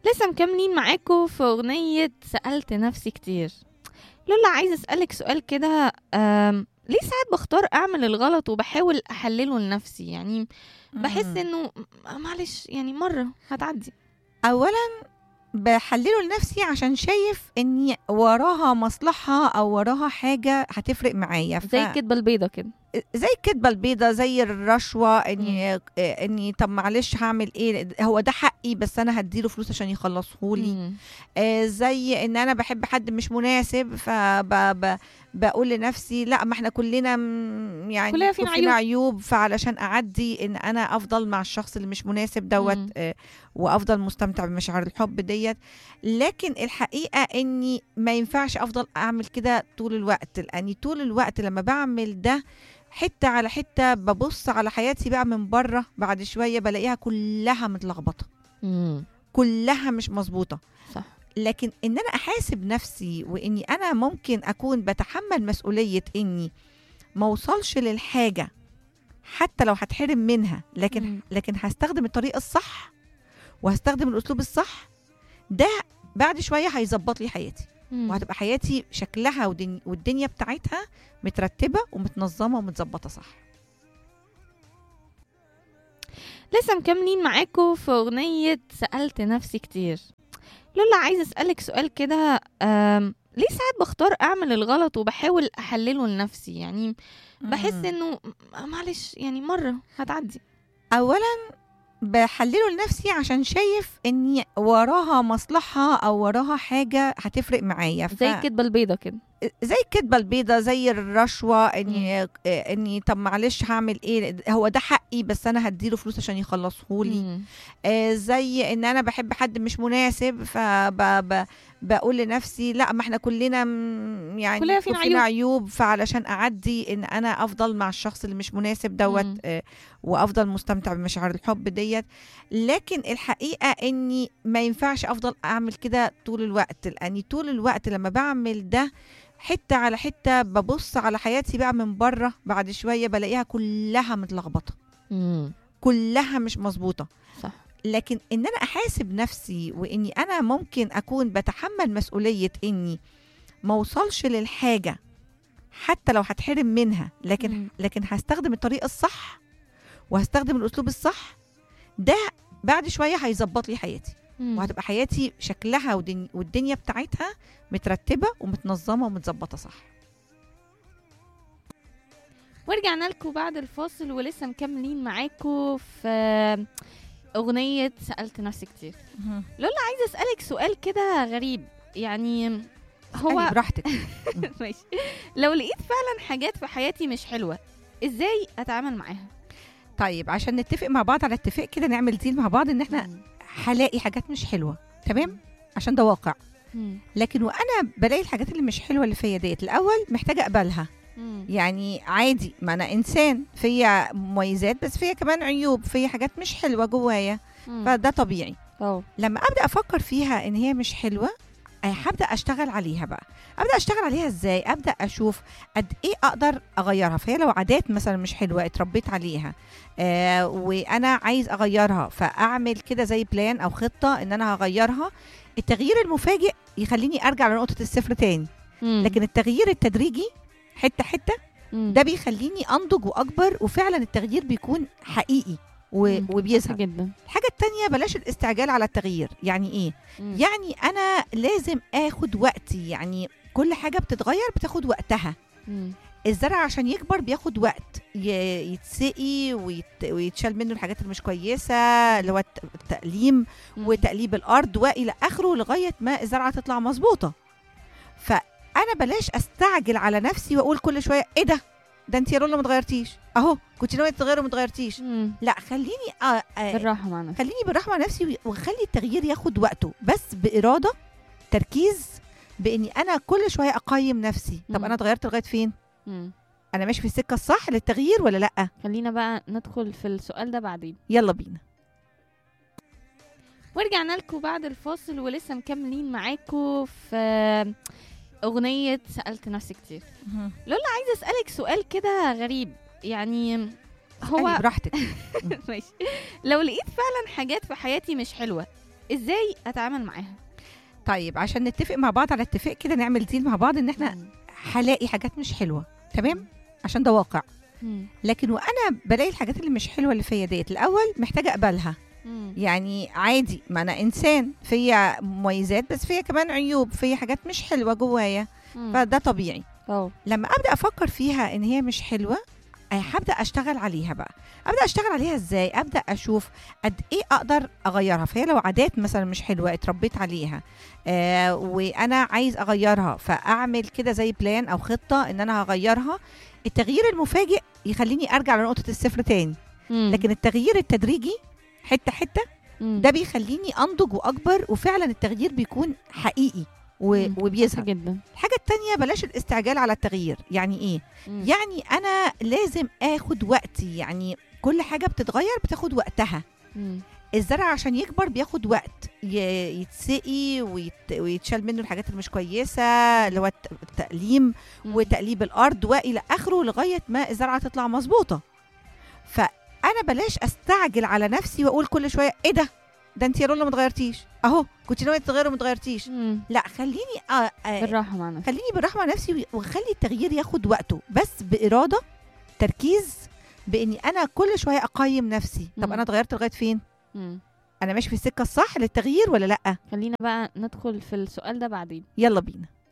لسه مكملين معاكم في أغنية سألت نفسي كتير لولا عايزة أسألك سؤال كده أم، ليه ساعات بختار أعمل الغلط وبحاول أحلله لنفسي يعني بحس مم. إنه م- معلش يعني مرة هتعدي اولا بحلله لنفسي عشان شايف اني وراها مصلحه او وراها حاجه هتفرق معايا ف- زي الكدبة البيضة كده زي الكدبه البيضه زي الرشوه اني اني طب معلش هعمل ايه هو ده حقي بس انا هديله فلوس عشان يخلصهولي مم. آه زي ان انا بحب حد مش مناسب فبقول لنفسي لا ما احنا كلنا م- يعني كلنا فينا فينا عيوب فعلشان اعدي ان انا افضل مع الشخص اللي مش مناسب دوت مم. آه وافضل مستمتع بمشاعر الحب ديت لكن الحقيقه اني ما ينفعش افضل اعمل كده طول الوقت لاني طول الوقت لما بعمل ده حته على حته ببص على حياتي بقى من بره بعد شويه بلاقيها كلها متلخبطه مم. كلها مش مظبوطه صح لكن ان انا احاسب نفسي واني انا ممكن اكون بتحمل مسؤوليه اني ما اوصلش للحاجه حتى لو هتحرم منها لكن مم. لكن هستخدم الطريقه الصح وهستخدم الاسلوب الصح ده بعد شويه هيظبط لي حياتي مم. وهتبقى حياتي شكلها ودن- والدنيا بتاعتها مترتبه ومتنظمه ومتظبطه صح لسه مكملين معاكم في أغنية سألت نفسي كتير لولا عايزة أسألك سؤال كده أم، ليه ساعات بختار أعمل الغلط وبحاول أحلله لنفسي يعني بحس مم. إنه م- معلش يعني مرة هتعدي اولا بحلله لنفسي عشان شايف اني وراها مصلحه او وراها حاجه هتفرق معايا ف- زي الكدبة البيضة كده زي الكدبه البيضه زي الرشوه اني آه، اني طب معلش هعمل ايه هو ده حقي بس انا هديله فلوس عشان يخلصهولي مم. آه زي ان انا بحب حد مش مناسب فبقول لنفسي لا ما احنا كلنا م- يعني كلنا فينا فينا عيوب فعلشان اعدي ان انا افضل مع الشخص اللي مش مناسب دوت مم. آه وافضل مستمتع بمشاعر الحب ديت لكن الحقيقه اني ما ينفعش افضل اعمل كده طول الوقت لاني طول الوقت لما بعمل ده حته على حته ببص على حياتي بقى من بره بعد شويه بلاقيها كلها متلخبطه مم. كلها مش مظبوطه صح لكن ان انا احاسب نفسي واني انا ممكن اكون بتحمل مسؤوليه اني ما اوصلش للحاجه حتى لو هتحرم منها لكن مم. لكن هستخدم الطريقه الصح وهستخدم الاسلوب الصح ده بعد شويه هيظبط لي حياتي مم. وهتبقى حياتي شكلها ودن- والدنيا بتاعتها مترتبه ومتنظمه ومتظبطه صح ورجعنا لكم بعد الفاصل ولسه مكملين معاكم في أغنية سألت نفسي كتير عايزة أسألك سؤال كده غريب يعني هو هو براحتك ماشي لو لقيت فعلا حاجات في حياتي مش حلوة ازاي اتعامل معاها طيب عشان نتفق مع بعض على اتفاق كده نعمل ديل مع بعض ان احنا مم. هلاقي حاجات مش حلوه تمام عشان ده واقع مم. لكن وانا بلاقي الحاجات اللي مش حلوه اللي فيا ديت الاول محتاجه اقبلها مم. يعني عادي ما انا انسان فيا مميزات بس فيا كمان عيوب فيا حاجات مش حلوه جوايا مم. فده طبيعي أه. لما ابدا افكر فيها ان هي مش حلوه آه، هبدا اشتغل عليها بقى ابدا اشتغل عليها ازاي ابدا اشوف قد ايه اقدر اغيرها فهي لو عادات مثلا مش حلوه اتربيت عليها آه وانا عايز اغيرها فاعمل كده زي بلان او خطه ان انا هغيرها التغيير المفاجئ يخليني ارجع لنقطه الصفر تاني مم. لكن التغيير التدريجي حته حته مم. ده بيخليني انضج واكبر وفعلا التغيير بيكون حقيقي و- مم. وبيظهر جدا الحاجه التانية بلاش الاستعجال على التغيير يعني ايه مم. يعني انا لازم اخد وقتي يعني كل حاجه بتتغير بتاخد وقتها مم. الزرع عشان يكبر بياخد وقت ي- يتسقي ويت... ويتشال منه الحاجات اللي مش كويسه اللي هو الت- التقليم مم. وتقليب الارض والى اخره لغايه ما الزرعه تطلع مظبوطه فانا بلاش استعجل على نفسي واقول كل شويه ايه ده ده انت يا رولا ما اتغيرتيش اهو كنت ناويه تتغيري وما اتغيرتيش مم. لا خليني آه آه بالراحة مع نفسك خليني بالرحمه على نفسي واخلي التغيير ياخد وقته بس باراده تركيز باني انا كل شويه اقيم نفسي طب مم. انا اتغيرت لغايه فين مم. انا ماشي في السكه الصح للتغيير ولا لا خلينا بقى ندخل في السؤال ده بعدين يلا بينا ورجعنا لكم بعد الفاصل ولسه مكملين معاكم في أغنية سألت نفسي كتير عايزة أسألك سؤال كده غريب يعني هو هو براحتك ماشي لو لقيت فعلا حاجات في حياتي مش حلوة ازاي اتعامل معاها طيب عشان نتفق مع بعض على اتفاق كده نعمل ديل مع بعض ان احنا مم. هلاقي حاجات مش حلوه تمام عشان ده واقع مم. لكن وانا بلاقي الحاجات اللي مش حلوه اللي فيا ديت الاول محتاجه اقبلها مم. يعني عادي ما انا انسان فيا مميزات بس فيا كمان عيوب فيا حاجات مش حلوه جوايا مم. فده طبيعي اه لما ابدا افكر فيها ان هي مش حلوه أي هبدا اشتغل عليها بقى ابدا اشتغل عليها ازاي ابدا اشوف قد ايه اقدر اغيرها فهي لو عادات مثلا مش حلوه اتربيت عليها آه وانا عايز اغيرها فاعمل كده زي بلان او خطه ان انا هغيرها التغيير المفاجئ يخليني ارجع لنقطه الصفر تاني مم. لكن التغيير التدريجي حته حته مم. ده بيخليني انضج واكبر وفعلا التغيير بيكون حقيقي و- مم. وبيظهر جدا الحاجه التانية بلاش الاستعجال على التغيير يعني ايه مم. يعني انا لازم اخد وقتي يعني كل حاجه بتتغير بتاخد وقتها مم. الزرع عشان يكبر بياخد وقت ي- يتسقي ويت... ويتشال منه الحاجات اللي مش كويسه اللي هو الت- التقليم مم. وتقليب الارض والى اخره لغايه ما الزرعه تطلع مظبوطه فانا بلاش استعجل على نفسي واقول كل شويه ايه ده ده انت يا رولا ما اتغيرتيش اهو كنت ناويه تتغيري وما اتغيرتيش مم. لا خليني آه آه بالراحه مع نفسك خليني بالرحمه على نفسي واخلي التغيير ياخد وقته بس باراده تركيز باني انا كل شويه اقيم نفسي طب مم. انا اتغيرت لغايه فين مم. انا ماشي في السكه الصح للتغيير ولا لا خلينا بقى ندخل في السؤال ده بعدين يلا بينا